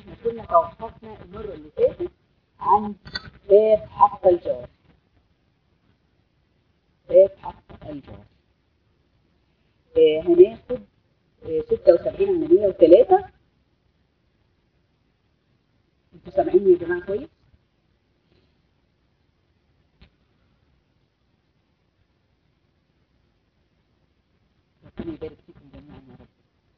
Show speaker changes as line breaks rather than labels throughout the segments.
احنا كنا توقفنا المرة اللي فاتت عن باب حق الجار باب حق الجار آه هناخد آه 76 من 103 انتوا سامعيني يا جماعة كويس؟ ربنا يبارك فيكم جميعا يا رب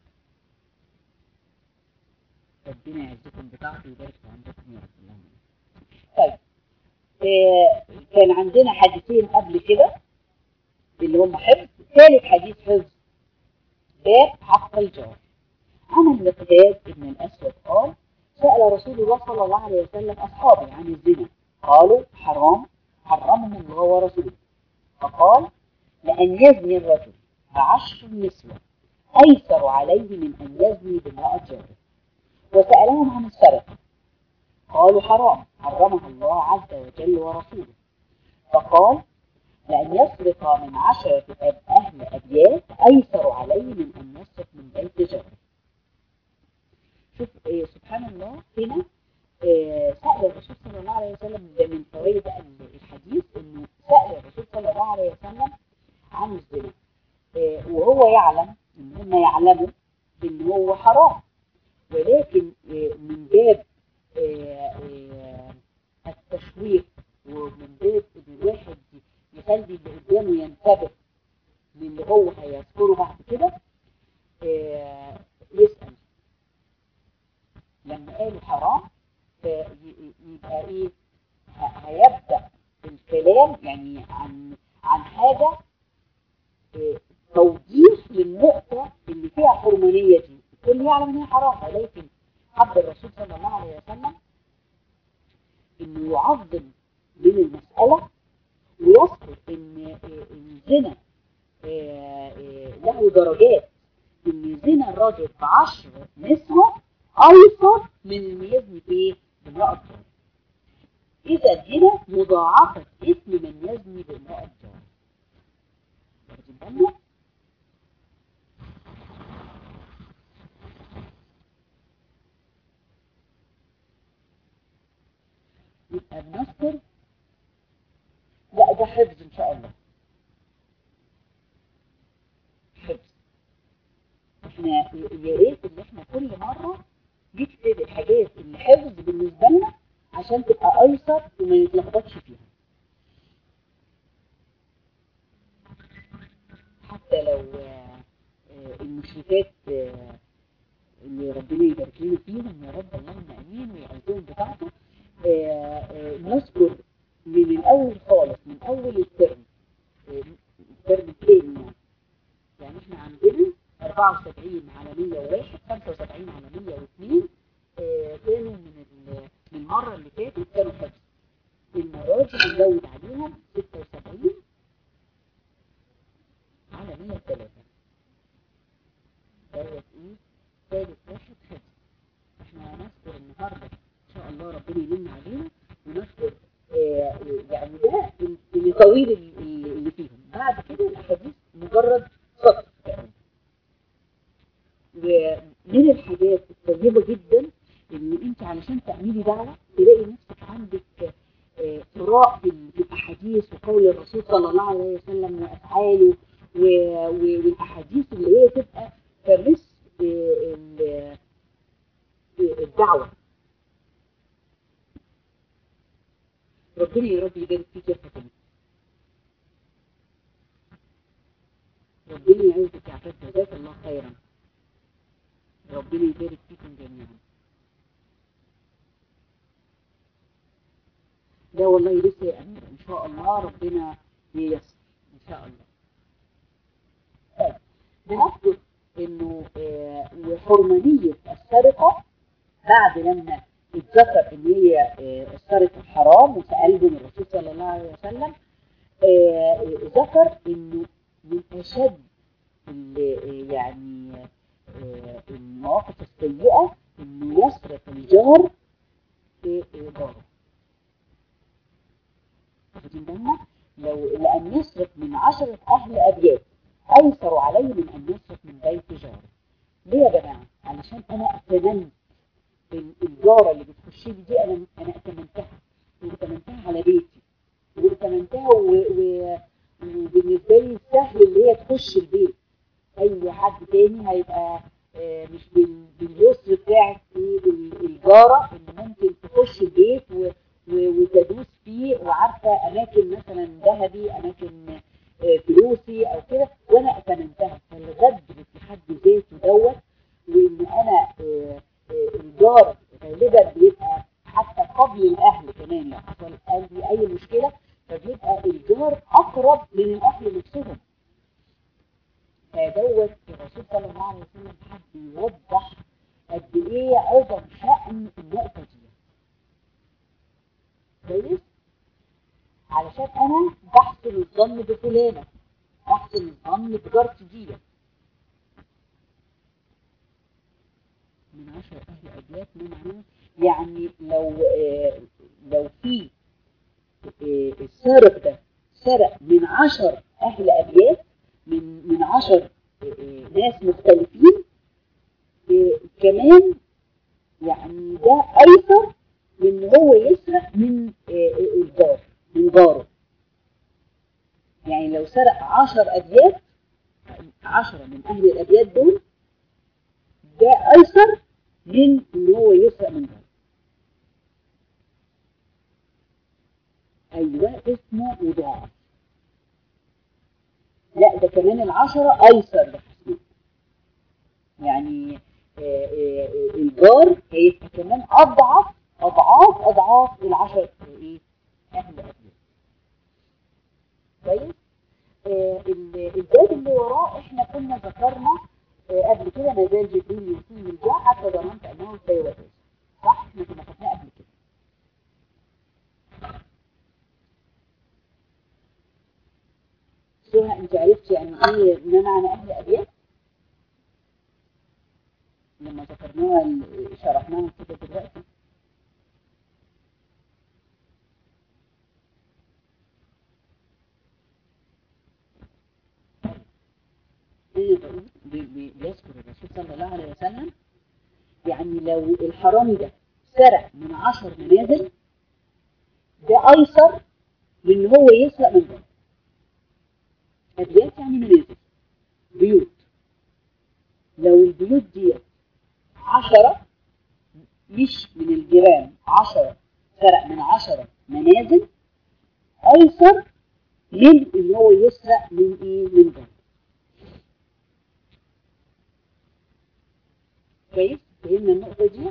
ربنا يعزكم بتاعته ويبارك في عندكم يا رب اللهم طيب آه كان عندنا حديثين قبل كده اللي هم حفظ ثالث حديث حفظ باب حق الجار عن المقداد ابن الأسود قال سأل رسول الله صلى الله عليه وسلم أصحابه عن الزنا قالوا حرام حرمه الله ورسوله فقال لأن يزني الرجل بعشر نسوة أيسر عليه من أن يزني بامرأة جاره وسألهم عن السرقة قالوا حرام حرمها الله عز وجل ورسوله فقال لأن يسرق من عشرة أب أهل أبيات أيسر عليه من أن يسرق من بيت جاره شوف إيه سبحان الله هنا إيه سأل الرسول صلى الله عليه وسلم ده من فوائد الحديث انه سأل الرسول صلى الله عليه وسلم عن الزنا إيه وهو يعلم ان هم يعلموا ان هو حرام ولكن إيه من باب التشويق ومن باب ان الواحد يخلي اللي قدامه ينتبه للي هو هيذكره بعد كده يسأل لما قالوا حرام يبقى ايه هيبدأ الكلام يعني عن عن حاجة إيه توضيح للنقطة اللي فيها حرمانية دي الكل يعلم ان هي حرام ولكن حب الرسول صلى الله عليه وسلم انه يعظم من المسألة ويذكر ان الزنا له درجات ان زنا الرجل بعشر نسوة ايسر من الميزن في بامرأة جار اذا هنا مضاعفة اسم من يزني بامرأة جار واخدين بالنا يبقى بنذكر لا ده حفظ ان شاء الله حفظ احنا يا ريت ان احنا كل مره نكتب الحاجات اللي حفظ بالنسبه لنا عشان تبقى ايسر وما نتلخبطش فيها حتى لو المشركات اللي ربنا يبارك لنا فيهم يا رب اللهم امين ويعزهم بتاعته نذكر من الاول خالص من اول الترم الترم الثاني يعني يعني احنا عندنا 74 على 101 75 على 102 كانوا من من المره اللي فاتت كانوا حفظ المره دي بنزود عليهم 76 على 103 دوت ايه ثالث واحد حفظ احنا هنذكر النهارده ان شاء الله ربنا يمن علينا ونذكر آه يعني ده اللي طويل اللي فيهم بعد كده الاحاديث مجرد سطر ومن الحاجات الطيبه جدا ان انت علشان تعملي دعوه تلاقي نفسك عندك قراء بالاحاديث وقول الرسول صلى الله عليه وسلم وافعاله والاحاديث اللي هي تبقى تمس الدعوه ربنا يا رب يبارك فيك يا فاطمه ربنا يعزك يا عفاف جزاك الله خيرا ربنا يبارك فيكم جميعا ده والله لسه يا امير ان شاء الله ربنا ييسر ان شاء الله طيب بنذكر انه آه وحرمانيه السرقه بعد لما اتذكر ان هي آه السرقه حرام وسالهم الرسول صلى الله عليه وسلم آه ذكر انه من اشد يعني المواقف السيئه انه يسرق الجار في جاره واخدين بالنا لو لان يسرق من عشرة اهل ابيات ايسر عليه من ان يسرق من بيت جاره ليه يا جماعه علشان انا اتمنى الجاره اللي بتخش لي دي انا انا اتمنتها واتمنتها على بيتي واتمنتها وبالنسبه لي سهل اللي هي تخش البيت اي حد تاني هيبقى مش باليسر بتاعت الجاره اللي ممكن تخش البيت وتدوس فيه وعارفه اماكن مثلا ذهبي اماكن فلوسي او كده وانا اتمنتها فالغدر في حد ذاته دوت وان انا الجار غالبا بيبقى حتى قبل الاهل كمان لو حصل عندي اي مشكله فبيبقى الجار اقرب من الاهل نفسهم فدوت الرسول صلى الله عليه وسلم حب يوضح قد ايه عظم شأن النقطه دي كويس علشان انا بحسن الظن بفلانه بحسن الظن بجارتي دي من عشر اهل ابيات ما معناه يعني لو آه لو في آه السارق ده سرق من عشر اهل ابيات من من عشر آه ناس مختلفين كمان يعني ده ايسر من هو يسرق من الجار من جاره يعني لو سرق عشر ابيات عشرة من اهل الابيات دول ده ايسر من ان هو يسرق من جاره ايوه اسمه مضاعف لا ده كمان العشرة ايسر لحسنه يعني آآ آآ الجار هيبقى كمان اضعف اضعاف اضعاف العشر ايه اهل الابيات كويس آه الباب اللي وراه احنا كنا ذكرنا آه قبل كده ما زال جبريل يوصيه الجاع حتى ظننت انه سيوجز صح احنا كنا خدناه قبل كده سهى انت عرفتي يعني ايه ما معنى اهل ابيات لما ذكرناها شرحناها كده دلوقتي بيذكر الرسول صلى الله عليه وسلم يعني لو الحرامي ده سرق من عشر منازل ده ايسر من هو يسرق من ده ابيات يعني منازل بيوت لو البيوت دي عشرة مش من الجيران عشرة سرق من عشرة منازل ايسر من ان هو يسرق من ايه من ده كويس فهمنا النقطة دي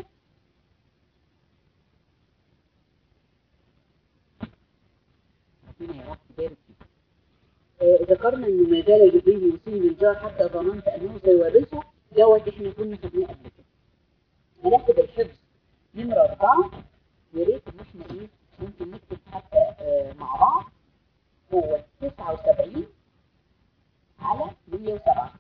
ربنا يا رب يبارك فيك آه ذكرنا ان ما زال جبريل يوصيني بالجار حتى ظننت انه سيورثه دوت احنا كنا خدناه قبل كده هناخد الحفظ نمرة أربعة يا ريت إن احنا إيه ممكن نكتب حتى آه مع بعض هو 79 على 107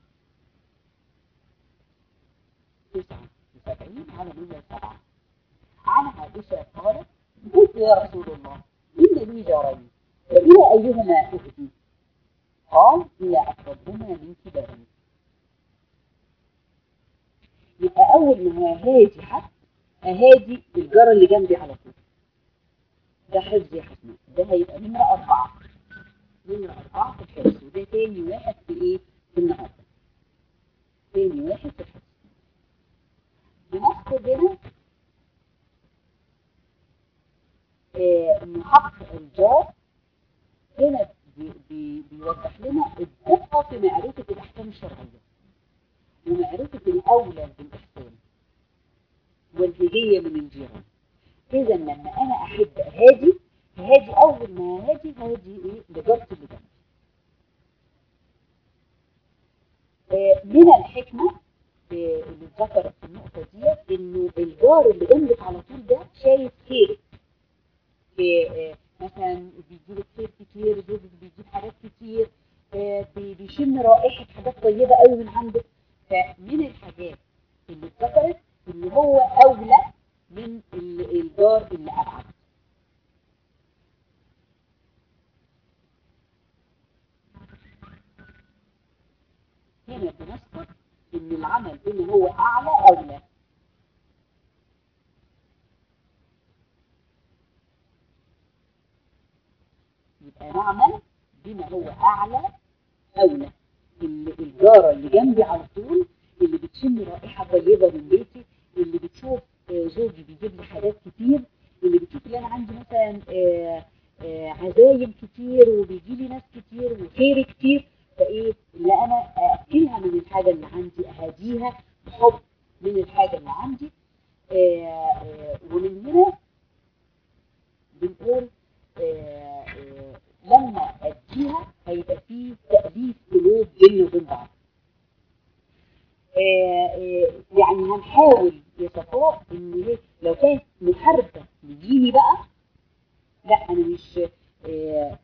79 على 107 عن عائشة قالت قلت يا رسول الله إن لي جارين فإلى أيهما أهدي قال إلى أقربهما من كبارهما يبقى أول ما ههادي حد أهادي الجارة اللي جنبي على طول ده حفظ يا حسناء ده هيبقى نمرة أربعة نمرة أربعة في الحفظ وده تاني واحد في إيه؟ في النهاردة تاني واحد في الحفظ بنذكر هنا ان حق الجار هنا بي بي بيوضح لنا الدقة في معرفة الأحكام الشرعية ومعرفة الأولى بالإحسان والهدية من الجيران إذا لما أنا أحب هادي هادي أول ما هادي هادي إيه لجارتي اللي جنبي من الحكمة اللي اتذكرت في النقطة دي انه الجار اللي جنبك على طول ده شايف خيرك مثلا بيجيلك خير كتير زوجك بيجيب حاجات كتير بيشم رائحة حاجات طيبة قوي من عندك فمن الحاجات اللي اتذكرت ان هو اولى من الجار اللي ابعد هنا بنذكر ان العمل ان هو اعلى اولى يبقى نعمل بما هو اعلى اولى اللي الجاره اللي جنبي على طول اللي بتشم رائحه طيبه من بيتي اللي بتشوف آه، زوجي بيجيب لي حاجات كتير اللي بتشوف اللي انا عندي مثلا آه، آه، عزايم كتير وبيجي لي ناس كتير وخير كتير فايه اللي انا ااكلها من الحاجه اللي عندي اهديها بحب من الحاجه اللي عندي آه، آه، ومن هنا بنقول آه، آه، لما اديها هيبقى فيه تأليف قلوب بيننا وبين بعض آه، آه، يعني هنحاول يا صفاء ان هي لو كانت محاربه لديني بقى لا انا مش آه،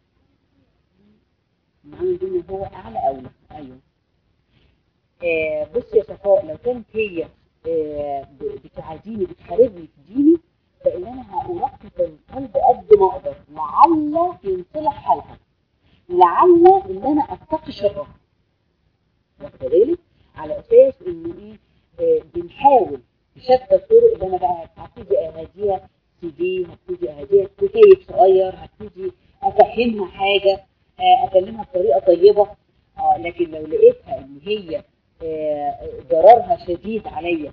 معانا الدنيا هو اعلى اولى ايوه آه، بص يا صفاء لو كانت هي آه، ب- بتعاديني بتحاربني في ديني فان انا هارقق القلب قد ما اقدر لعل ينصلح حالها لعل ان انا اتقي شرها واخده بالك على اساس انه ايه آه بنحاول بشتى الطرق اللي انا بقى هبتدي اهديها سي دي هبتدي اهديها كتيب صغير هبتدي افهمها حاجه آه اكلمها بطريقه طيبه آه لكن لو لقيتها ان هي آه ضررها شديد عليا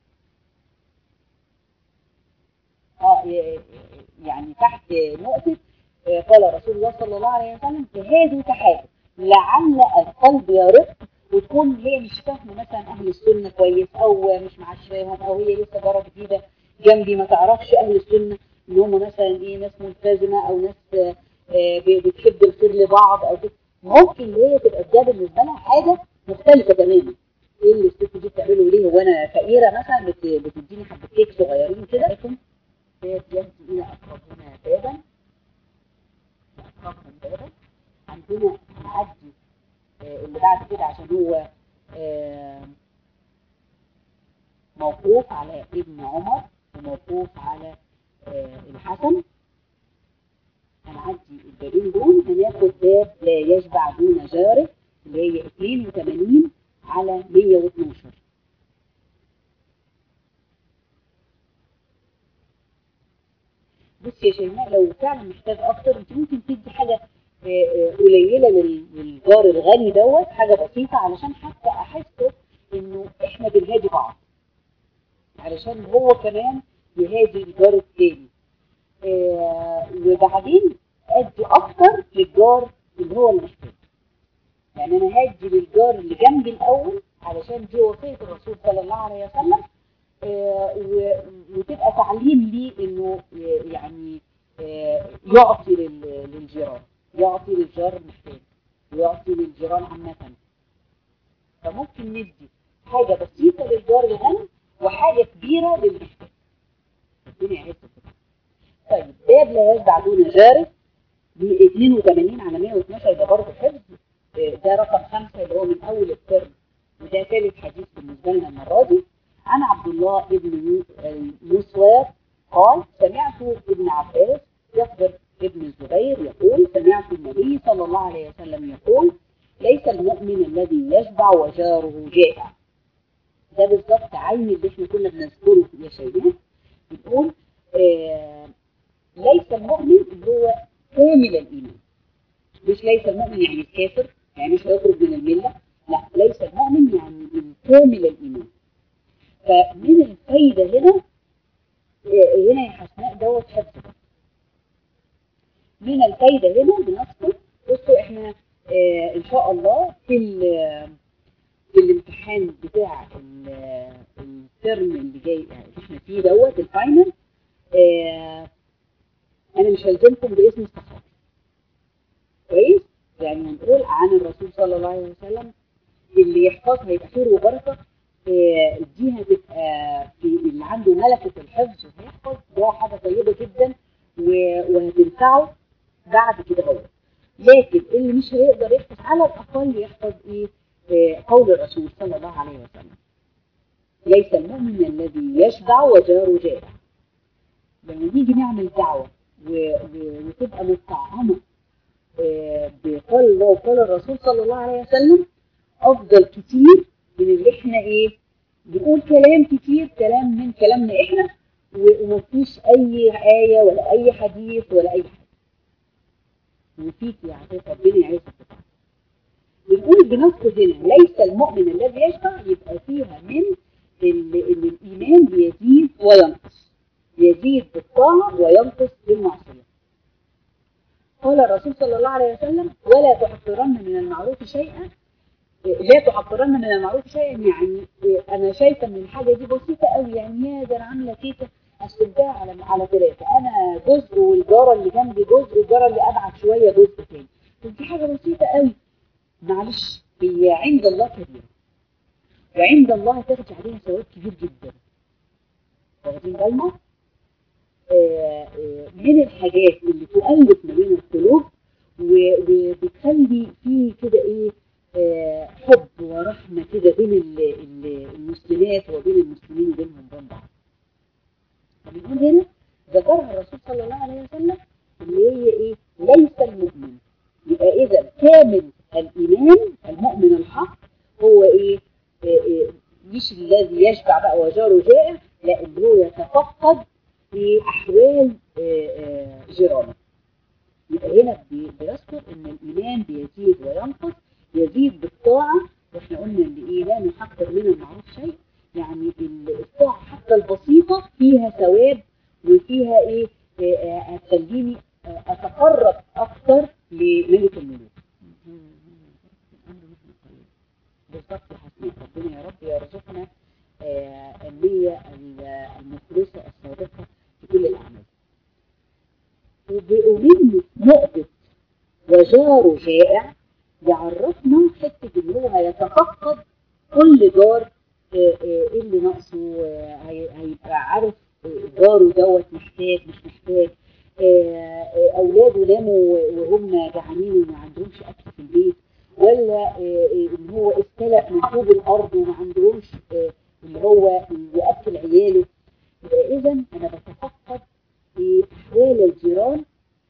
اه ي- يعني تحت نقطه آه، قال رسول الله صلى الله عليه وسلم تهادوا تحادوا لعل القلب يرق وتكون هي مش فاهمه مثلا اهل السنه كويس او مش معشراهم او هي لسه جاره جديده جنبي ما تعرفش اهل السنه ان هم مثلا ايه ناس ملتزمه او ناس آه، آه، ب- بتحب الخير لبعض او كده ممكن اللي هي تبقى ده بالنسبه لها حاجه مختلفه تماما ايه اللي الست دي بتعمله ليه وانا فقيره مثلا بت- بتديني حبه كيك صغيرين كده لكن هي يهدي الى اقربنا بابا اقربهم بابا عندنا هنعدي آه، اللي بعد كده عشان هو آه، موقوف على ابن عمر وموقوف على آه، الحسن هنعدي البابين دول هناخد باب لا يشبع دون جاره اللي هي 82 على 112 بصي يا شيماء لو فعلا محتاج اكتر انت ممكن تدي حاجه آه، آه، قليله لل- للجار الغني دوت حاجه بسيطه علشان حتى احسه انه احنا بنهادي بعض علشان هو كمان يهادي الجار التاني آه، وبعدين ادي اكتر للجار اللي هو المحتاج يعني انا هادي للجار اللي جنبي الاول علشان دي وصيه الرسول صلى الله عليه وسلم آه، و- وتبقى تعليم ليه انه ي- يعني آه، يعطي لل- للجيران يعطي للجار المحتاج ويعطي للجيران عامة فممكن ندي حاجة بسيطة للجار الغني وحاجة كبيرة للمحتاج الدنيا عرفت كده طيب باب لا يشبع دون جاره ب 82 على 112 ده برضه حفظ آه، ده رقم خمسة اللي هو من أول الترم وده ثالث حديث بالنسبة لنا المرة دي عن عبد الله بن مسوار قال سمعت ابن عباس يخبر ابن الزبير يقول سمعت النبي صلى الله عليه وسلم يقول ليس المؤمن الذي يشبع وجاره جائع ده بالظبط عين اللي احنا كنا بنذكره يا شيماء بتقول آه ليس المؤمن اللي هو كامل الايمان مش ليس المؤمن يعني الكافر يعني مش هيخرج من المله لا ليس المؤمن يعني الكامل الايمان فمن الفايده هنا آه، هنا يا حسناء دوت حفظ من الفايده هنا بنذكر بصوا احنا آه ان شاء الله في ال- في الامتحان بتاع ال- الترم اللي جاي يعني احنا فيه دوت الفاينل آه انا مش هلزمكم باسم الصحابي كويس يعني هنقول عن الرسول صلى الله عليه وسلم اللي يحفظها يبقى خير وبركه آه، دي هتبقى في اللي عنده ملكه الحفظ وهيحفظ ده حاجه طيبه جدا و- وهتنفعه بعد كده هو لكن اللي مش هيقدر يحفظ على الاقل يحفظ ايه آه، قول الرسول صلى الله عليه وسلم ليس المؤمن الذي يشبع وجاره جائع لما نيجي نعمل دعوه و- و- وتبقى مطعمه آه، بقول الله وقال الرسول صلى الله عليه وسلم افضل كتير من اللي احنا ايه بنقول كلام كتير كلام من كلامنا احنا و- ومفيش اي آية ولا اي حديث ولا اي حاجة وفيك يعطيك ربنا يعيشك بتاعك بنقول بنص هنا ليس المؤمن الذي يشبع يبقى فيها من ان الايمان بيزيد وينقص يزيد بالطاعه وينقص بالمعصيه قال الرسول صلى الله عليه وسلم ولا تحقرن من المعروف شيئا لا تحقرن من المعروف شيئا يعني انا شايفه ان الحاجه دي بسيطه قوي يعني يا ده انا عامله كيكه استمتع على على ثلاثه انا جزء والجاره اللي جنبي جزء والجاره اللي ابعد شويه جزء تاني دي حاجه بسيطه قوي معلش هي عند الله كبيره وعند الله تاخد عليها ثواب كبير جدا واخدين بالنا من الحاجات اللي تؤلف ما بين القلوب وبتخلي فيه كده ايه آه حب ورحمة كده بين المسلمات وبين المسلمين وبينهم وبين بعض فبنقول هنا ذكرها الرسول صلى الله عليه وسلم اللي هي ايه ليس المؤمن يبقى اذا كامل الايمان المؤمن الحق هو ايه, إيه, إيه مش الذي يشبع بقى وجاره جائع لا اللي هو يتفقد في احوال جيرانه يبقى هنا بيذكر ان الايمان بيزيد وينقص يزيد بالطاعة واحنا قلنا ان ايه لا نحقر من المعروف شيء يعني الطاعة حتى البسيطة فيها ثواب وفيها ايه هتخليني اتقرب اكتر لملك الملوك بالظبط حسنا ربنا يا رب يرزقنا النية المخلصة الصادقة في كل الاعمال ومن نقطة وجاره جائع يعرفنا حتة ان هو هيتفقد كل جار ايه اللي ناقصه هيبقى عارف جاره دوت محتاج مش محتاج اولاده ناموا وهم جعانين وما عندهمش اكل في البيت ولا ان هو استلق من طوب الارض وما عندهمش اللي هو ياكل عياله يبقى اذا انا بتفقد في احوال الجيران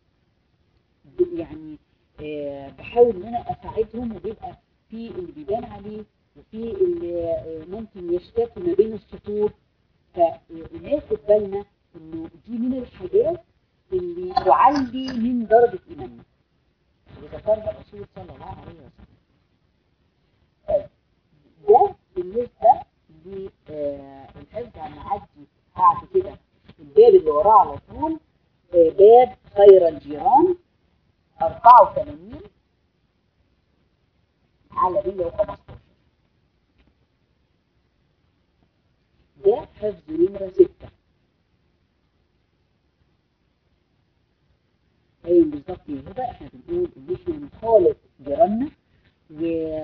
يعني بحاول ان انا اساعدهم وبيبقى في اللي بيبان عليه وفي اللي ممكن يشتكي ما بين السطور فناخد بالنا انه دي من الحاجات اللي تعلي من درجة ايماننا وذكرها الرسول صلى الله عليه وسلم ده بالنسبة للحفظ هنعدي بعد كده الباب اللي وراه على طول باب خير الجيران 84 على 115 ده حفظ نمرة 6 ايوه بالظبط يبقى احنا بنقول ان احنا نخالط جيراننا و...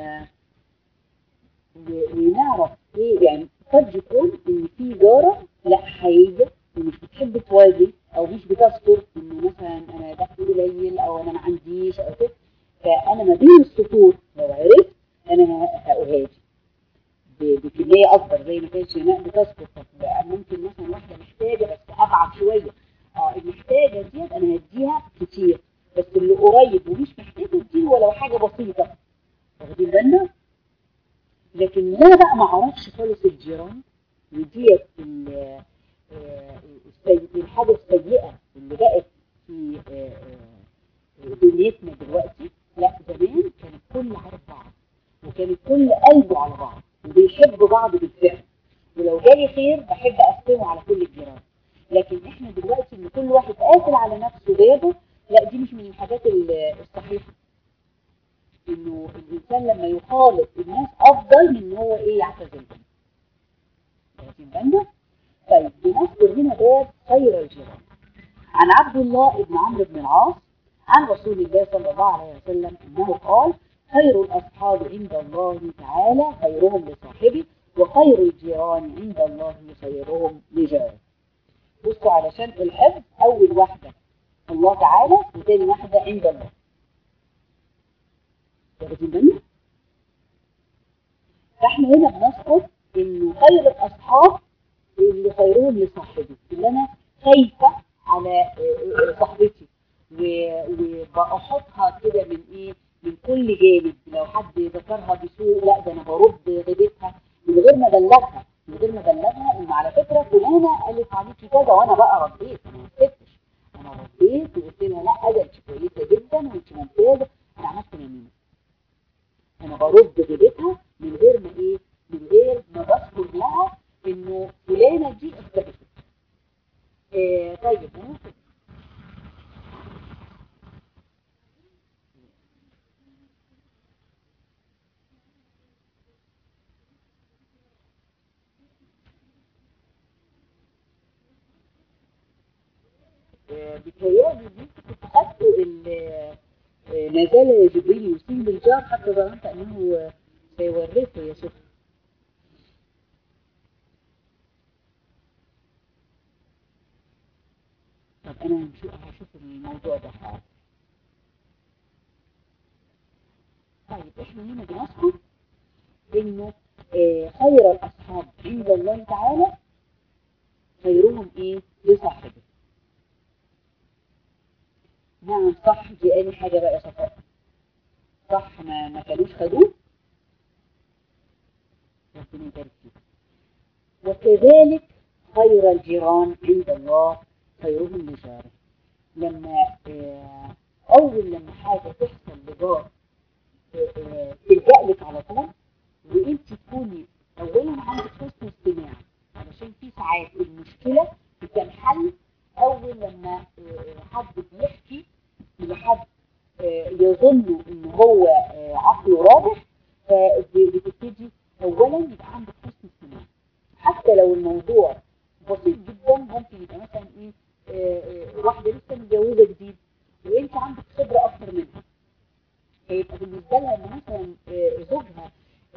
و... ونعرف ايه يعني قد يكون ان في جاره لا حقيقه ومش بتحب تواجه او مش بتذكر انه مثلا انا دخلي قليل او انا ما عنديش او كده فانا ما بين السطور لو عرفت انا هأهاجي بكمية اكبر زي ما كانت شيماء بتذكر طب ممكن مثلا واحدة محتاجة بس ابعد شوية اه المحتاجة ديت انا هديها كتير بس اللي قريب ومش محتاج اديله ولو حاجة بسيطة واخدين بالنا لكن لا بقى ما اعرفش خالص الجيران وديت الحاجة السيئة اللي بقت في دنيتنا دلوقتي لا زمان كان الكل عارف بعض وكان الكل قلبه على بعض وبيحب بعض بالفعل ولو جالي خير بحب اقسمه على كل الجيران لكن احنا دلوقتي ان كل واحد قافل على نفسه بابه لا دي مش من الحاجات الصحيحة انه الانسان لما يخالط الناس افضل من ان هو ايه يعتزلهم واخدين بالنا طيب بنذكر هنا باب خير الجيران عن عبد الله بن عمرو بن العاص عن رسول الله صلى الله عليه وسلم انه قال خير الاصحاب عند الله تعالى خيرهم لصاحبه وخير الجيران عند الله خيرهم لجاره بصوا علشان الحفظ اول واحده الله تعالى وثاني واحده عند الله واخدين بالنا فاحنا هنا بنذكر انه خير الاصحاب اللي خيرهم لصاحبي اللي انا خايفه على صاحبتي وبحطها كده من ايه من كل جانب لو حد ذكرها بسوء لا ده انا برد غيبتها من غير ما ابلغها من غير ما ابلغها ان على فكره فلانه قالت عليكي كذا وانا بقى رديت انا ما سكتش انا رديت وقلت لها لا ده انت كويسه جدا جدا وانت ممتازه انا عملت نميمه انا برد غيبتها من غير ما ايه من غير ما بذكر لها انه فلانه دي اختلفت إيه طيب ممكن بتهيألي ان انت كنت خدتوا ما زال جبريل يوصيه بالجار حتى ظننت انه سيورثه يا شيخ طب انا هشوف الموضوع ده حاضر طيب احنا هنا بنذكر انه خير الاصحاب عند الله تعالى خيرهم ايه لصاحبه نعم صح دي أي حاجة بقى يا صفاء صح ما ما كانوش خدوه ربنا يبارك فيك وكذلك خير الجيران عند الله خيرهم لجاره لما آه أول لما حاجة تحصل لجار آه تلجأ لك على طول وانت تكوني أولا عندك حسن استماع علشان في ساعات المشكلة بتنحل أول لما آه حد بيحكي لحد يظن ان هو عقله راجح فبتبتدي اولا يبقى عندك حسن استماع حتى لو الموضوع بسيط جدا ممكن يبقى مثلا ايه واحده لسه متجوزه جديد وانت عندك خبره اكتر منها فيبقى بالنسبه لها ان مثلا زوجها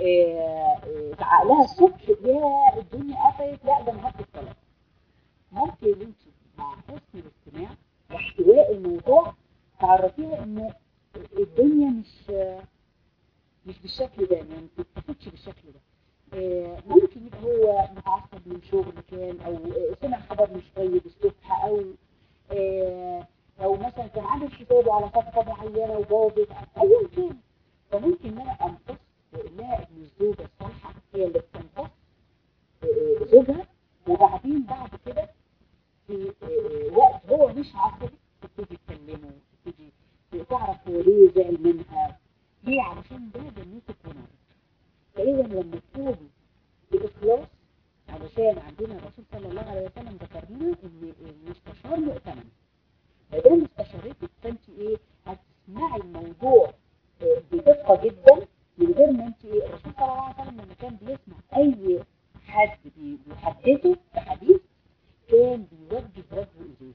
زعق لها الصبح يا الدنيا قفلت لا ده انا هاخد الطلاق ممكن انت مع حسن الاستماع واحتواء الموضوع تعرفيها انه الدنيا مش مش بالشكل ده يعني ما تتفقش بالشكل ده ممكن يبقى هو متعصب من شغل كان او سمع خبر مش طيب الصبح او او مثلا كان عامل حسابه على صفقه معينه وباظت ايا كان فممكن ان انا امتص واقول لها ان الزوجه الصالحه هي اللي بتمتص زوجها وبعدين بعد كده في وقت هو مش عصبي تبتدي تكلمه تبتدي تعرف هو ليه زعل منها ليه علشان ده جنتك ونارك فإذا لما تكوني بإخلاص علشان عندنا الرسول صلى الله عليه وسلم ذكر لنا إن المستشار مؤتمن ما دام استشارتك فأنت إيه هتسمعي الموضوع بدقة جدا من غير ما أنت إيه الرسول صلى الله عليه وسلم لما كان بيسمع أي حد بيحدثه بحديث كان بيوجه رجله إليه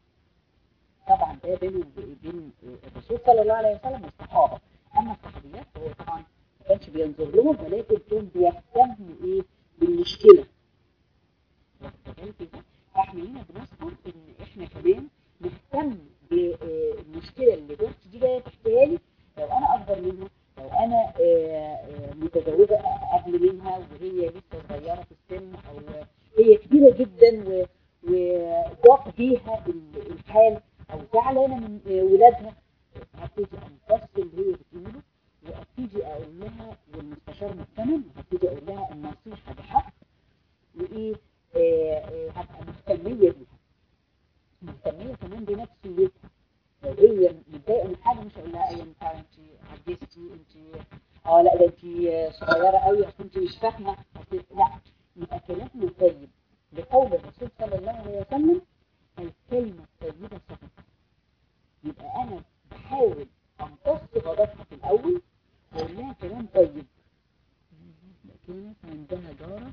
طبعا ده بين بين الرسول صلى الله عليه وسلم والصحابه اما الصحابيات فهو طبعا ما كانش بينظر لهم ولكن كان بيهتم ايه بالمشكله فاحنا هنا بنذكر ان احنا كمان نهتم بالمشكله اللي جارتي دي جايه تحكيها لي لو انا اكبر منها لو انا متزوجه قبل منها وهي لسه صغيره في السن او هي كبيره جدا وضاق بيها الحال او زعلانه من ولادها هبتدي امتص اللي هي بتقوله وابتدي اقول لها والمستشار مؤتمن هبتدي اقول لها النصيحه بحق وايه هبقى مهتميه بيها مهتميه كمان بنفسيتها لو هي متضايقه من حاجه مش هقول لها ايه انت انت عجزتي انت اه لا ده انت صغيره قوي اصل انت مش فاهمه لا يبقى كلامنا طيب لقول الرسول صلى الله عليه وسلم الكلمه الطيبه صدقه يبقى انا بحاول امتص غضبها في الاول واقول لها كلام طيب كانت عندها جاره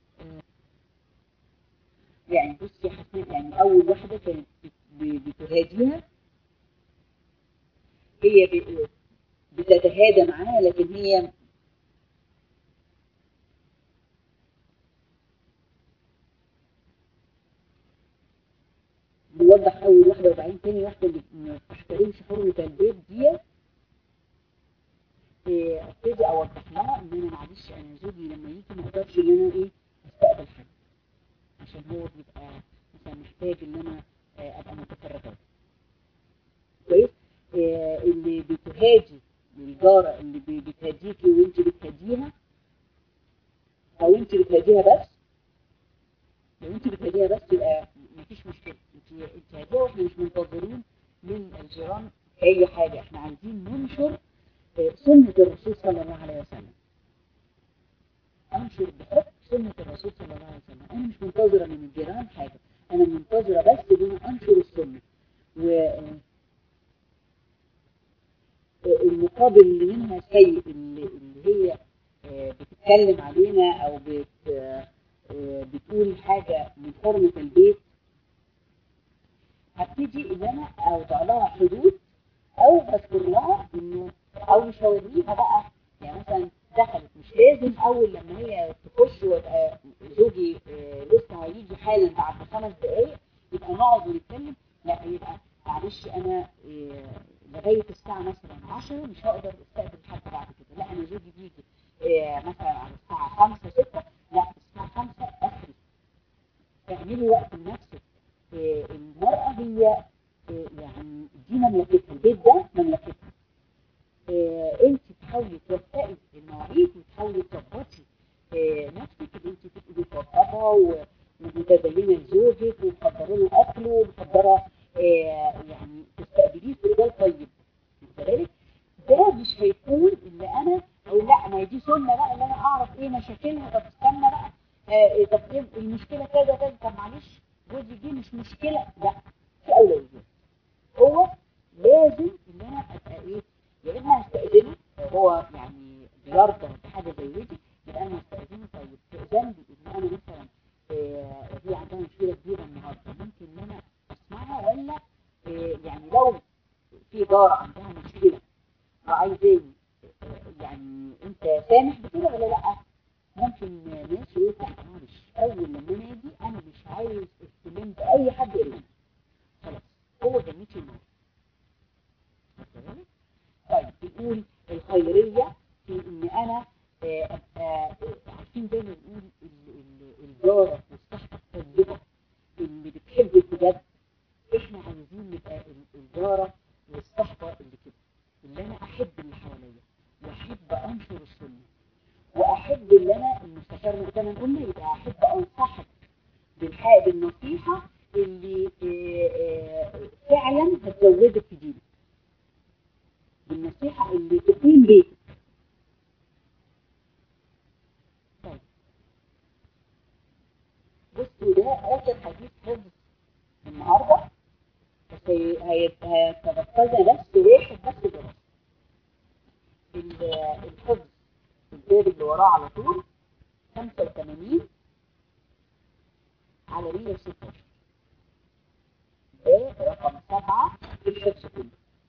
يعني بصي حسيت يعني اول واحده كانت بتهاديها هي بتتهادى معاها لكن هي نوضح اول واحده وبعدين تاني واحده اللي ما بتحترمش حرمه البيت دي ابتدي اوضح لها ان انا معلش انا زوجي لما يجي ما اقدرش ان انا ايه استقبل حد عشان هو بيبقى مثلا محتاج ان انا ابقى متفرغه كويس اللي بتهاجي الجاره اللي بتهديكي وانت بتهديها او انت بتهديها بس لو انت بتهديها بس يبقى مفيش مشكله انت انت هديه واحنا مش منتظرين من الجيران اي حاجه جيران حاجة انا منتظرة بس ان انا انشر السنة و المقابل اللي منها سيء اللي, اللي هي بتتكلم علينا او بت بتقول حاجة من حرمة البيت هبتدي ان انا اوضع لها حدود او بذكر لها انه او مش هوريها بقى يعني مثلا دخلت مش لازم اول لما هي تخش ويبقى زوجي لسه هيجي حالا بعد خمس دقايق يبقى نقعد ونتكلم لا يبقى معلش انا لغايه الساعه مثلا 10 مش هقدر استقبل حد بعد كده لا انا زوجي بيجي مثلا على الساعه 5 6 لا الساعه 5 اخري تعملي وقت لنفسك المراه هي يعني دي مملكتها البيت ده مملكتها انت تحاولي توفقي المواعيد وتحاولي تظبطي نفسك ان انت تبقي متوضبه ومتدينه لزوجك ومحضره له اكله ومحضره يعني تستقبليه استقبال طيب بالك ده مش هيكون اللي انا اقول لا ما هي دي سنه بقى اللي انا اعرف ايه مشاكلها طب استنى بقى آه طب ايه المشكله كذا كذا طب معلش جوزي دي مش مشكله لا في اولويات هو لازم ان انا ابقى ايه يا اما هستاذنه هو يعني بيرضى بحاجه زي دي يبقى انا هستاذنه طيب تاذن لي ان انا مثلا آه هي عندها مشكله كبيره النهارده ممكن ان انا اسمعها ولا آه يعني لو في جاره عندها مشكله وعايزاني آه يعني انت سامح بكده ولا لا ممكن ناس يقول لا معلش اول لما انا اجي انا مش عايز اهتمام باي حد الا خلاص هو جنتي النار طيب بيقول الخيرية في ان انا ابقى عارفين دايما نقول الجارة والصحبة الطيبة اللي بتحب بجد احنا عايزين نبقى الجارة والصحبة اللي كده اللي انا احب اللي حواليا واحب انشر السنة واحب اللي انا المستشار زي ما قلنا يبقى احب انصحك بالحق بالنصيحة اللي فعلا هتزودك في دينك بالنصيحة اللي تقيم بيتك طيب بصوا ده آخر حديث حفظ النهاردة بس هيتبقى بس واحد بس دراسة الحفظ الباب اللي وراه على طول 85 على 116 ده رقم سبعة في الحفظ كله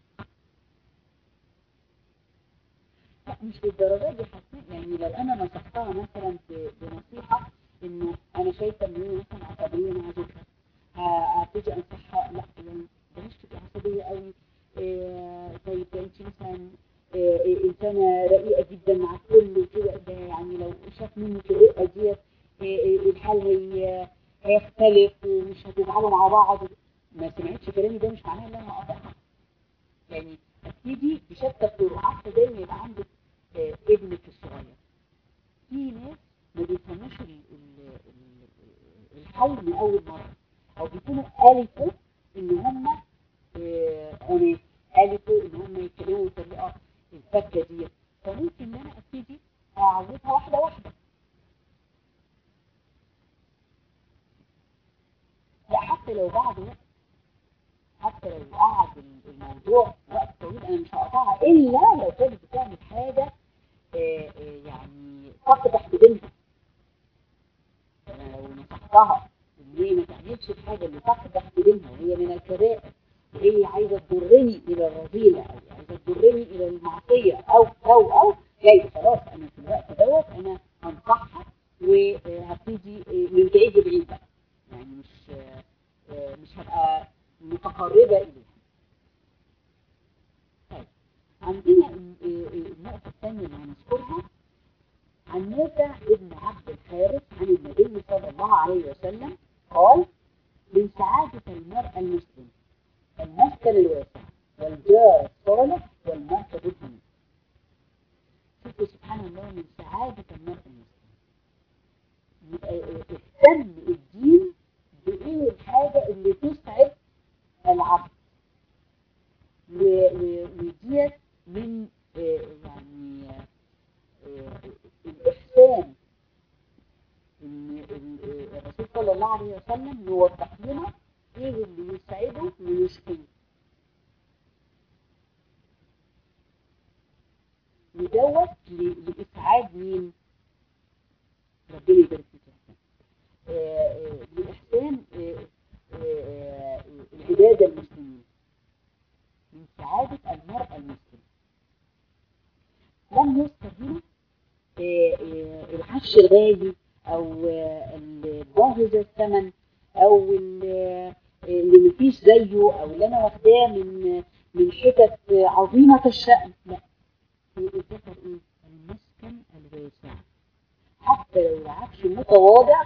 مش للدرجات دي حسيت يعني لو انا نصحتها مثلا بنصيحة انه انا شايفة ان هي مثلا عصبية مع زوجها هتيجي انصحها لا يعني بلاش تبقي عصبية قوي إيه طيب انت مثلا إيه انسانة رقيقة جدا مع الكل وكده ده يعني لو شاف منك الرقة ديت إيه الحال هي هيختلف ومش هتزعلوا مع بعض ما سمعتش كلامي ده مش معناه ان انا هقطعها يعني ابتدي بشتى الطرق عارفه زي ما يبقى عندك آه ابنك الصغير في ناس ما بيفهموش الحل من اول مره او بيكونوا الفوا ان هم آه الفوا ان هم يتكلموا بالطريقه الفكه دي فممكن ان انا ابتدي اعودها واحده واحده لا حتى لو بعد وقت حتى لو قعد الموضوع وقت طويل انا مش هقطعها الا لو كانت بتعمل حاجة آآ آآ يعني تقدح ببنتها انا لو نصحتها ان هي ما تعملش الحاجة اللي تقدح ببنتها وهي من الكبائر وهي عايزة تضرني الى الرذيلة او عايزة تضرني الى المعصية او او او لا خلاص انا في الوقت دوت انا هنصحها وهبتدي من بعيد لبعيد بقى يعني مش مش هبقى متقربة إليها طيب عندنا النقطة الثانية اللي هنذكرها عن نافع ابن عبد الحارث عن النبي صلى الله عليه وسلم قال من سعادة المرأة المسلم المسكن الواسع والجار الصالح والمركب الدين شوفوا سبحان الله من سعادة المرأة المسلم اهتم الدين بإيه الحاجة اللي تسعد العبد وديت من يعني الإحسان إن الرسول صلى الله عليه وسلم يوضح لنا ايه اللي يسعده ويشقيه ودوت لإسعاد مين؟ ربنا يبارك فيك لإحسان العبادة المسلمين من سعادة المرأة المسلمة لم يذكر هنا العفش الغالي او الباهظ الثمن او اللي مفيش زيه او اللي انا واخداه من من حتت عظيمة الشأن لا في ذكر ايه المسكن الواسع حتى لو العفش متواضع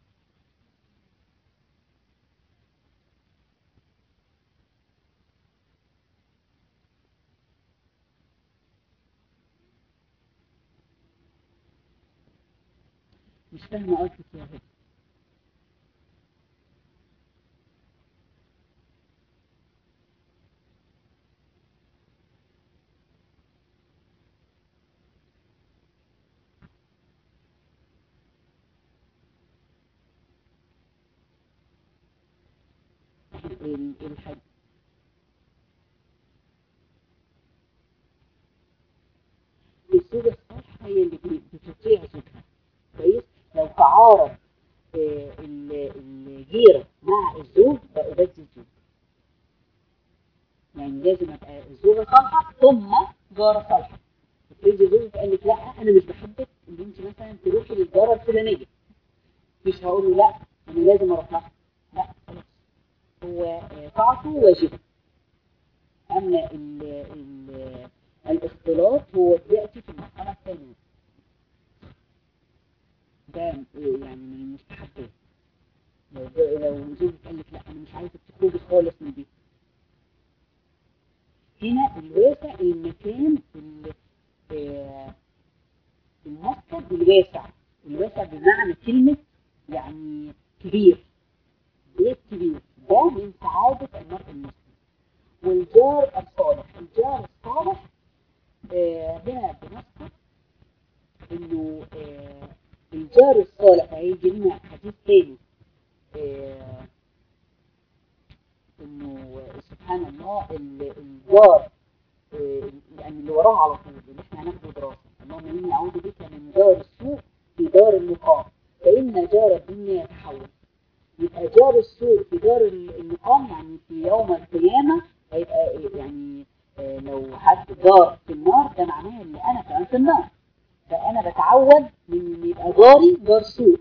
مش فاهمة قصدك يا هدى الحج الزوجة الصالحة هي اللي بتطيع زوجها كويس لو تعارض الجيرة مع الزوج بقوا بس الزوج يعني لازم ابقى الزوجة صالحة ثم جارة صالحة تيجي زوجك قال لك لا انا مش بحبك ان انت مثلا تروحي للجارة الفلانية مش هقول له لا انا لازم اروح لها لا خلاص هو طاعته واجبة اما ال ال الاختلاط هو يأتي في المرحلة الثانية ده يعني من المستحبات لو لو زوجك قال لك لا انا مش عايزك تخرجي خالص من البيت هنا الواسع المكان المسكن الواسع الواسع بمعنى كلمة يعني كبير بيت كبير ده من سعادة المرء المسلم والجار الصالح الجار الصالح هنا بنذكر انه آه الجار الصالح هيجي لنا حديث تاني آه انه سبحان الله الجار آه يعني اللي وراه على طول اللي احنا هناخده دراسه اللهم اني اعوذ بك من جار السوء في دار المقام فان جار الدنيا يتحول يبقى جار السوء في دار المقام يعني في يوم القيامه هيبقى يعني آه لو حد جار في النار ده معناه ان انا كمان في النار فأنا بتعود من ان يبقى جاري جار سوء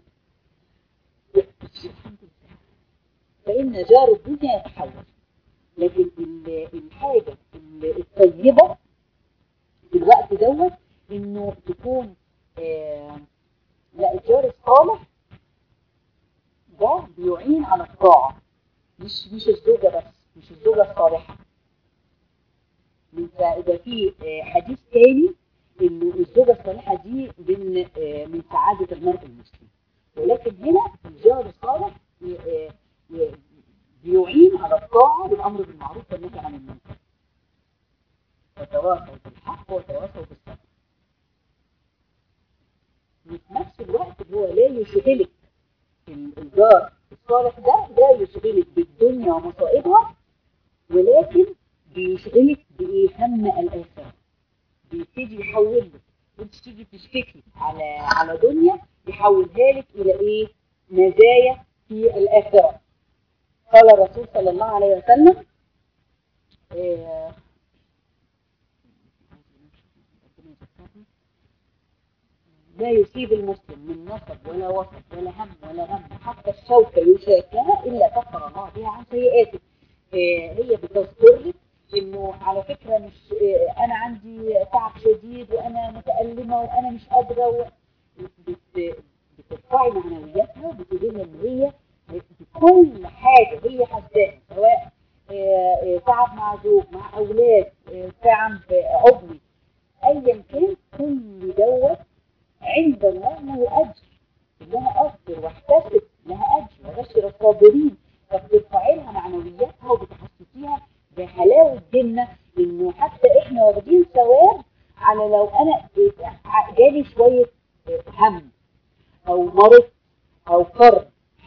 فإن جار الدنيا يتحول لكن الحاجة الطيبة في الوقت دوت انه تكون آه لا الجار الصالح ده بيعين على الطاعة مش مش الزوجة بس مش الزوجة الصالحة إذا في حديث تاني انه الزوجة الصالحة دي من من سعادة المرء المسلم ولكن هنا الجار الصالح بيعين على الطاعة والأمر بالمعروف والنهي عن المنكر وتواصوا بالحق وتواصوا بالصبر وفي نفس الوقت هو لا يشغلك الجار الصالح ده لا يشغلك بالدنيا ومصائبها ولكن بيشغلك بهم الآخرة بيبتدي يحول لك وانت تيجي تشتكي على على دنيا يحولها لك الى ايه مزايا في الاخره قال الرسول صلى الله عليه وسلم إيه لا يصيب المسلم من نصب ولا وصب ولا هم ولا غم حتى الشوكة يشاكها إلا كفر الله بها عن سيئاته إيه هي بتذكر لك انه على فكرة مش إيه انا عندي تعب شديد وانا متألمة وانا مش قادرة و... بترفعي معنوياتها بتقولي ان هي بكل حاجة هي حساسة سواء إيه تعب مع زوج مع اولاد إيه تعب عضوي ايا كان كل دوت عند الله له اجر ان انا اصبر واحتسب لها اجر وبشر الصابرين فبترفعي لها معنوياتها وبتحسسيها بحلاوة الجنة انه حتى احنا واخدين ثواب على لو انا جالي شوية هم او مرض او قرض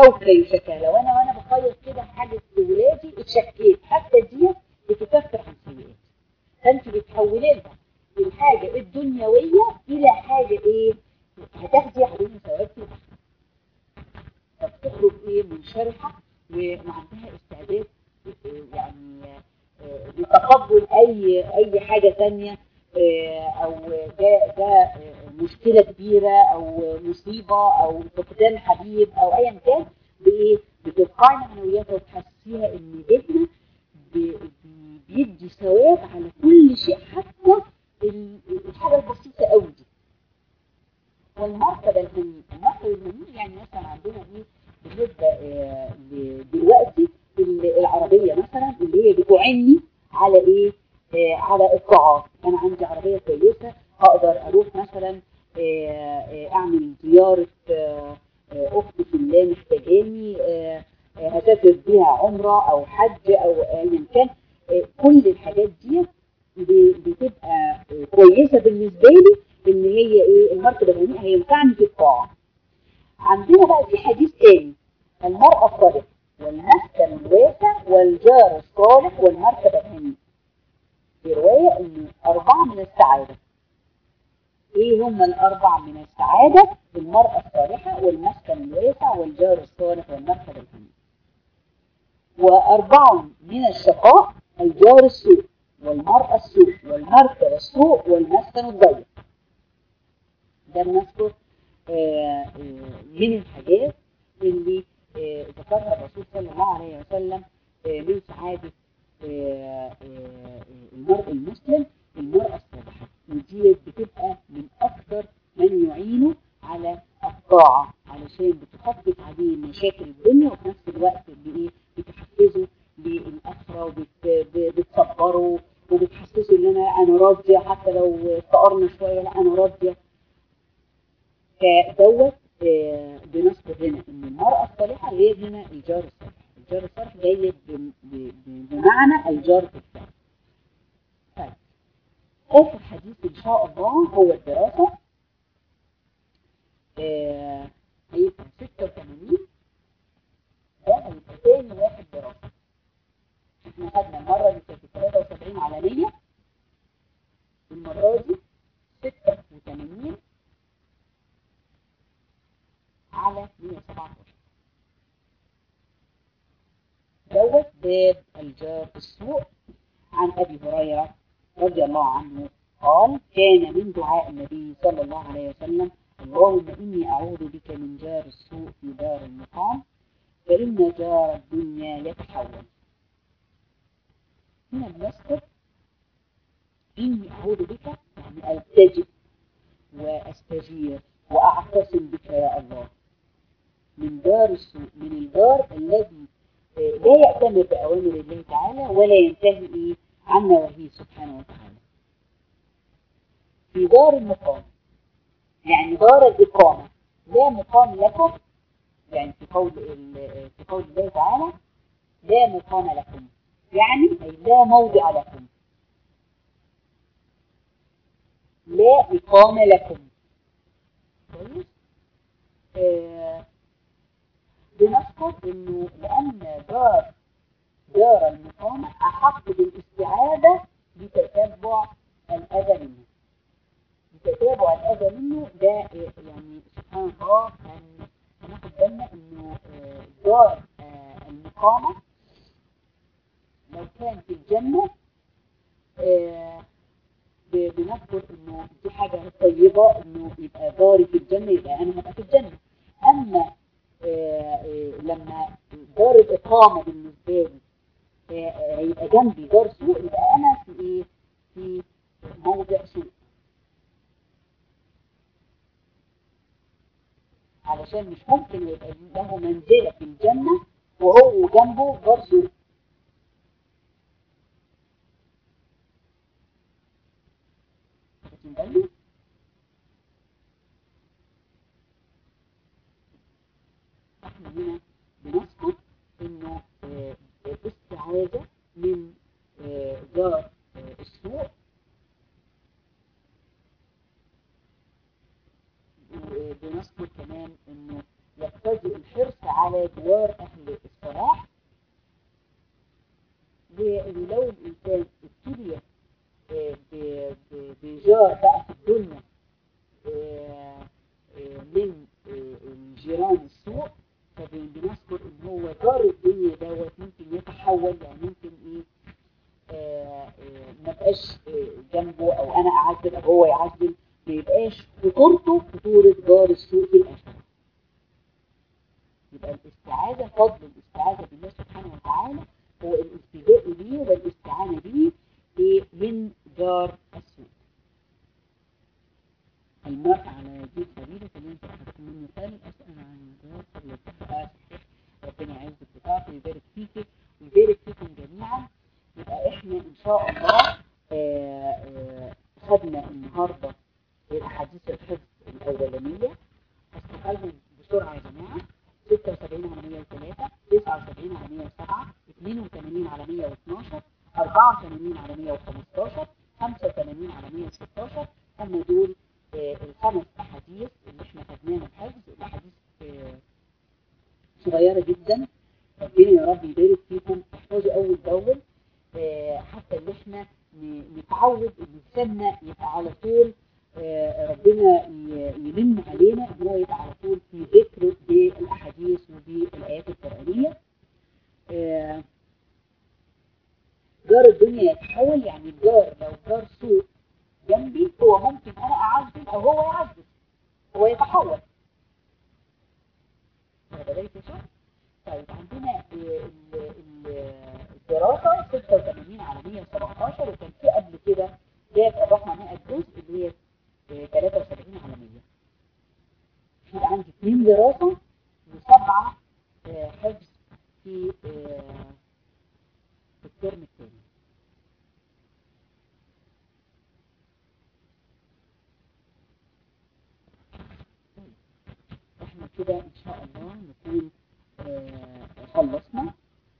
سوف يشكى لو انا وانا بخيط كده حاجه لاولادي اتشكيت حتى دي بتكفر عن سيئات فانت بتحولي لها الحاجه الدنيويه الى حاجه ايه هتاخدي عليها ثواب في الاخره فبتخرج ايه منشرحه وعندها استعداد يعني لتقبل اي اي حاجه ثانيه او ده ده مشكله كبيره او مصيبه او فقدان حبيب او ايا كان بايه بترفعي معنوياتها وتحسسيها ان ابنها بيدي ثواب على كل شيء حتى الحاجه البسيطه قوي دي والمرتبه المنيه المرتبه المنيه يعني مثلا عندنا ايه بالنسبه دلوقتي العربيه مثلا اللي هي بتعني على ايه آه على الطاعات انا عندي عربيه كويسه هقدر اروح مثلا آه آه اعمل زياره اختي في الله محتاجاني هسافر بيها عمره او حج او ايا كان كل الحاجات دي بتبقى كويسه بالنسبه لي ان هي ايه المرتبه الهنيئه هي ينفعني في الطاعه عندنا بقى في حديث تاني المرأة الصالحة والمسكن الواسع والجار الصالح والمرتبة الهنيئة في رواية ان اربعة من السعادة ايه هم الاربع من السعادة المرأة الصالحة والمسكن الواسع والجار الصالح والمرتبة الهنيئة واربع من الشقاء الجار السوء والمرأة السوء والمرتبة السوء والمسكن الضيق ده بنذكر آه آه من الحاجات اللي آه ذكرها الرسول صلى الله عليه وسلم من سعادة المرء المسلم المرأة الصالحة ودي بتبقى من أكثر من يعينه على الطاعة علشان بتخفف عليه مشاكل الدنيا وفي نفس الوقت بإيه بتحفزه للآخرة وبتصبره وبتحسسه ان انا انا راضيه حتى لو فقرنا شويه لا انا راضيه فدوت بنذكر هنا ان المرأة الصالحة غير هنا الجار الصالح الجار الصالح جاي بمعنى الجار بالفعل طيب آخر حديث إن شاء الله هو الدراسة آه هيبقى 86 ده هيبقى تاني واحد دراسة احنا خدنا المرة اللي كانت 73 علنية المرة دي 86 على 117 دوت باب الجار السوء عن ابي هريره رضي الله عنه قال كان من دعاء النبي صلى الله عليه وسلم اللهم اني اعوذ بك من جار السوء في دار المقام فان جار الدنيا يتحول هنا بنذكر اني اعوذ بك يعني التجئ واستجير واعتصم بك يا الله من دار السوء من الدار الذي لا يأتمر بأوامر الله تعالى ولا ينتهي عن نواهيه سبحانه وتعالى في دار المقام يعني دار الإقامة لا مقام لكم يعني في قول في قول الله تعالى لا مقام لكم يعني أي لا موضع لكم لا إقامة لكم كويس آه بنذكر انه لان دار دار المقامة احق بالاستعادة بتتبع الاذى منه بتتابع الاذى منه ده يعني سبحان الله ان هناخد بالنا انه دار المقامة لو كان في الجنة بنذكر انه دي حاجة طيبة انه يبقى داري في الجنة يبقى انا هبقى في الجنة اما لما دار الإقامة بالنسبة لي هيبقى جنبي دار سوء يبقى أنا في إيه؟ في موضع سوء علشان مش ممكن يبقى له منزلة في الجنة وهو جنبه دار سوء واخدين بالي؟ احنا هنا بنذكر انه الاستعاذة من دار السوء بنذكر كمان انه يقتضي الحرص على ولو الإنسان ابتلي آه، ب- ب- بجار بقى في الدنيا آه، آه، من آه، الجيران السوء فبنذكر ان هو جار الدنيا دوت ممكن يتحول يعني ممكن ايه آه، آه، ما بقاش آه، جنبه او انا اعذب او هو يعذب ما يبقاش خطورته خطورة جار السوء في الاخره يبقى الاستعاذة فضل الاستعاذة بالله سبحانه وتعالى هو الاستجاء به والاستعانة به إيه؟ من جار السوء المرء على ذي الفريضة اللي انت اخذت منه ثاني اسأل عن الجار قبل التحقيق ربنا يعزك بتاعته ويبارك فيك ويبارك فيكم جميعا يبقى احنا ان شاء الله آه، آه، خدنا النهارده الاحاديث الحفظ الاولانيه استقلهم بسرعه يا جماعه 76 على 103 79 على 107 82 على 112 84 على 115 85 على 116 هم دول آه، الخمس احاديث اللي احنا خدناهم حفظ الاحاديث آه، صغيره جدا ربنا يا رب يبارك فيكم احفظوا اول باول آه، حتى ان احنا ن- نتعود ان لساننا يبقى على طول آه، ربنا ي- يمن علينا ان هو يبقى على طول في ذكر بالاحاديث وبالايات القرانيه آه، جار الدنيا يتحول يعني الجار لو جار سوء جنبي هو ممكن انا اعذب او هو يعذب هو يتحول واخد بالك يا شيخ؟ طيب عندنا آه، ال- ال- الدراسة 86 على 117 وكان في قبل كده جاب الرحمة 100 جزء اللي هي آه، 73 على 100 في عندي اثنين دراسة وسبعة آه، حفظ في آه، في الترم الثاني احنا كده ان شاء الله نكون آه، خلصنا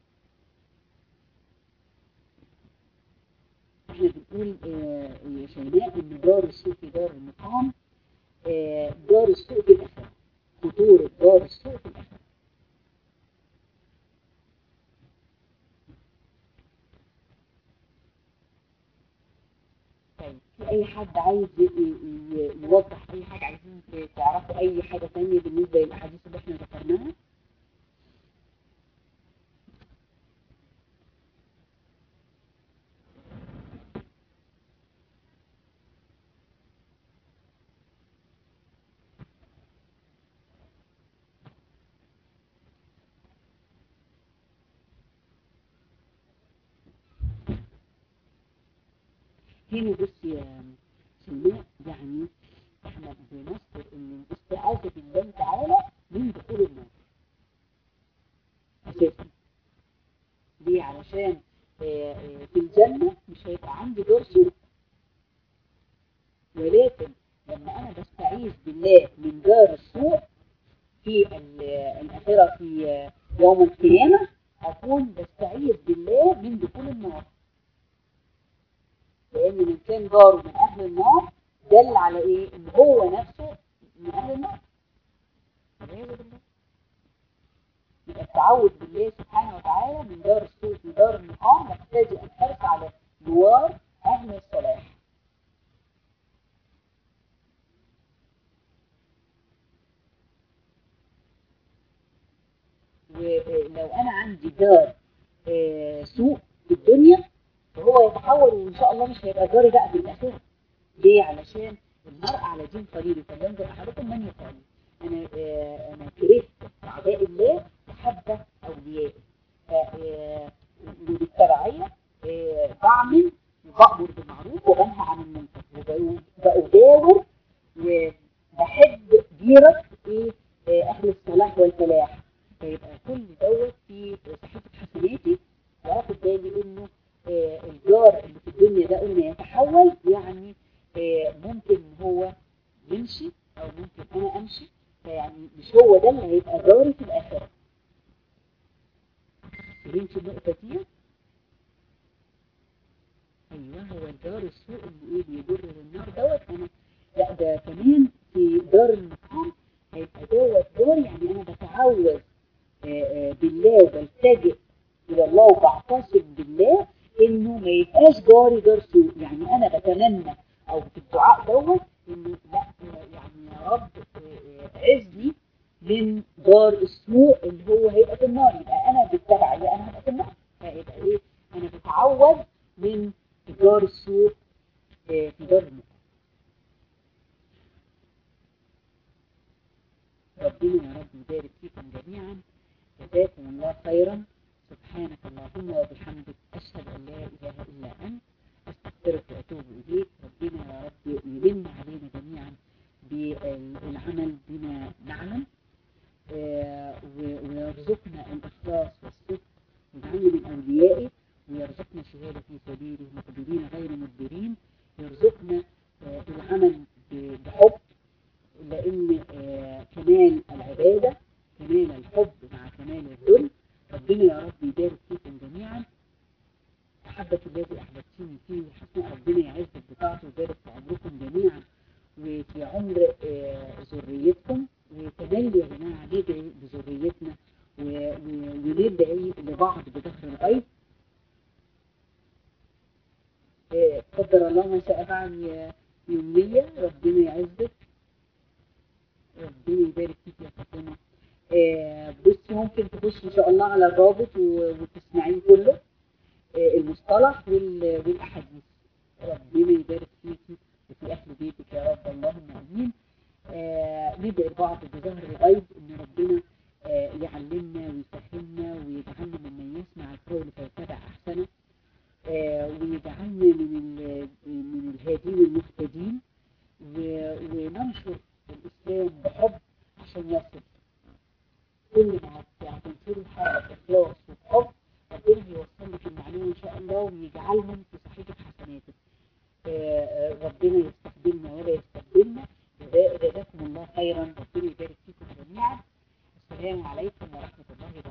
احنا بنقول آه، يا شيماء ان دار السوء في دار المقام آه، دار السوء في الاخره خطورة دار السوء في الاخره طيب في اي حد عايز ي- ي- يوضح اي حاجه عايزين تعرفوا اي حاجه ثانيه بالنسبه للاحاديث اللي احنا ذكرناها هنا بص يا سماء يعني احنا بنذكر ان الاستعاذة بالله تعالى من دخول النار اساسا ليه علشان آه، آه، في الجنة مش هيبقى عندي دور سوء ولكن لما انا بستعيذ بالله من دار السوء في ال- الآخرة في آه، يوم القيامة أكون بستعيذ بالله من دخول النار لأن من كان جاره من أهل النار دل على إيه؟ إن هو نفسه من أهل النار. والعياذ بالله. يبقى التعوذ بالله سبحانه وتعالى من دار السوء في دار المقام نحتاج أن نحرص على جوار أهل الصلاح. ولو أنا عندي دار آه، سوء في الدنيا فهو يتحول وان شاء الله مش هيبقى جاري بقى في الاخره ليه علشان المرء على دين قليل فلينظر احدكم من يقال انا آه انا كرهت اعداء الله محبه اوليائه ف- آه، وبالتبعيه آه، بعمل وبامر بالمعروف وبنهى عن المنكر وبأجاور وبحب جيرة ايه آه، اهل الصلاح والفلاح فيبقى كل دوت في صحيفه حسناتي واخد بالي انه آه، الجار اللي في الدنيا ده قلنا يتحول يعني آه، ممكن هو يمشي او ممكن انا امشي فيعني مش هو ده اللي هيبقى جاري في الاخره فهمتوا النقطه دي ايوه هو الجار السوء اللي ايه بيجر للنار دوت انا لا ده كمان في دار المقام هيبقى دوت دار يعني انا بتعوذ آه، آه، بالله وبلتجئ الى الله وبعتصم بالله انه ما يبقاش جاري جار سوء يعني انا بتمنى او في الدعاء دوت انه لا يعني يا رب عزني من جار السوء اللي هو هيبقى في النار يبقى انا بالتبع يبقى انا هبقى في النار فيبقى ايه انا بتعوذ من جار السوء في دار المؤمن ربنا يا رب يبارك فيكم جميعا جزاكم الله خيرا سبحانك اللهم وبحمدك أشهد أن لا إله إلا أنت أستغفرك وأتوب إليك ربنا يا رب يلم علينا جميعا بالعمل بما نعلم ويرزقنا الإخلاص والصدق واجعلنا من أوليائه ويرزقنا شهادة في سبيله مقبلين غير مدبرين يرزقنا العمل بحب لأن كمال العبادة كمال الحب مع كمال الذل ربنا يا رب يبارك فيكم جميعا أحبة الذي أحببتيني فيه حسن ربنا يعزك بطاعته ويبارك في عمركم جميعا وفي عمر ذريتكم وكمان يا جماعة ندعي بذريتنا وندعي لبعض بظهر الغيب قدر الله ما شاء فعل يومية ربنا يعزك ربنا يبارك فيك يا فاطمة بصي ممكن تخش ان شاء الله على الرابط وتسمعين كله المصطلح والاحاديث ربنا يبارك فيكي وفي اهل بيتك يا رب اللهم امين ندعي البعض بظهر الغيب ان ربنا يعلمنا ويفهمنا ويجعلنا ممن يسمع القول فيتبع احسنه ويجعلنا من من الهادين المهتدين وننشر الاسلام بحب عشان يصل كل ما هتنشروا حاجه باخلاص وبحب ربنا يوصل لك المعلومه ان شاء الله ويجعلهم في صحيفه حسناتك ربنا يستخدمنا ولا يستخدمنا جزاكم الله خيرا ربنا يبارك فيكم جميعا السلام عليكم ورحمه الله وبركاته